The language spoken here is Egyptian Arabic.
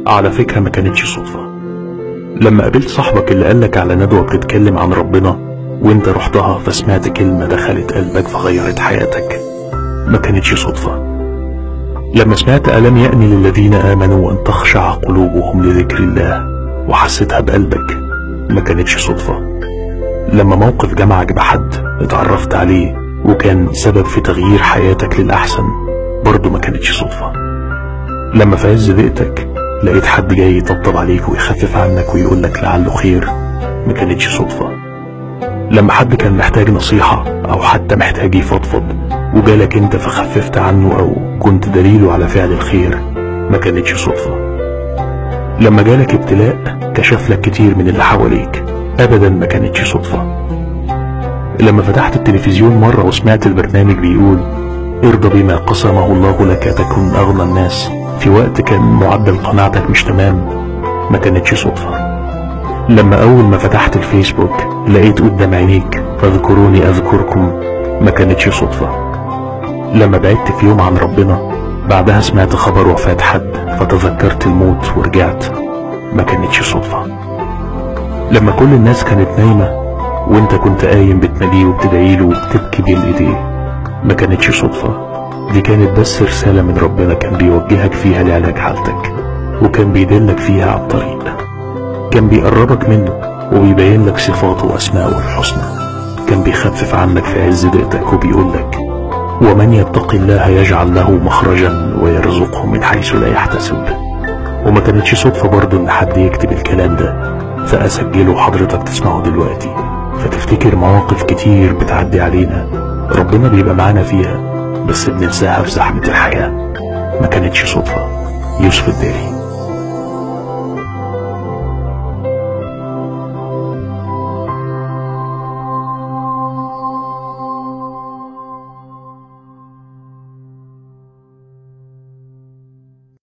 على فكرة ما كانتش صدفة لما قابلت صاحبك اللي قالك على ندوة بتتكلم عن ربنا وانت رحتها فسمعت كلمة دخلت قلبك فغيرت حياتك ما كانتش صدفة لما سمعت ألم يأني للذين آمنوا أن تخشع قلوبهم لذكر الله وحسيتها بقلبك ما كانتش صدفة لما موقف جمعك بحد اتعرفت عليه وكان سبب في تغيير حياتك للأحسن برضه ما كانتش صدفة لما في عز ضيقتك لقيت حد جاي يطبطب عليك ويخفف عنك ويقول لك لعله خير ما كانتش صدفة لما حد كان محتاج نصيحة أو حتى محتاج يفضفض وجالك انت فخففت عنه أو كنت دليله على فعل الخير ما كانتش صدفة لما جالك ابتلاء كشف لك كتير من اللي حواليك أبدا ما كانتش صدفة لما فتحت التلفزيون مرة وسمعت البرنامج بيقول ارضى بما قسمه الله لك تكن أغنى الناس في وقت كان معدل قناعتك مش تمام ما كانتش صدفة لما أول ما فتحت الفيسبوك لقيت قدام عينيك فاذكروني أذكركم ما كانتش صدفة لما بعدت في يوم عن ربنا بعدها سمعت خبر وفاة حد فتذكرت الموت ورجعت ما كانتش صدفة لما كل الناس كانت نايمة وانت كنت قايم بتناديه وبتدعيله وبتبكي بين ايديه ما كانتش صدفة دي كانت بس رسالة من ربنا كان بيوجهك فيها لعلاج حالتك وكان بيدلك فيها على الطريق كان بيقربك منه وبيبين لك صفاته وأسماءه الحسنى كان بيخفف عنك في عز ضيقتك وبيقول لك ومن يتق الله يجعل له مخرجا ويرزقه من حيث لا يحتسب وما كانتش صدفة برضه إن حد يكتب الكلام ده فأسجله وحضرتك تسمعه دلوقتي فتفتكر مواقف كتير بتعدي علينا ربنا بيبقى معانا فيها بس بننساها في زحمة الحياة ما كانتش صدفة يوسف الداري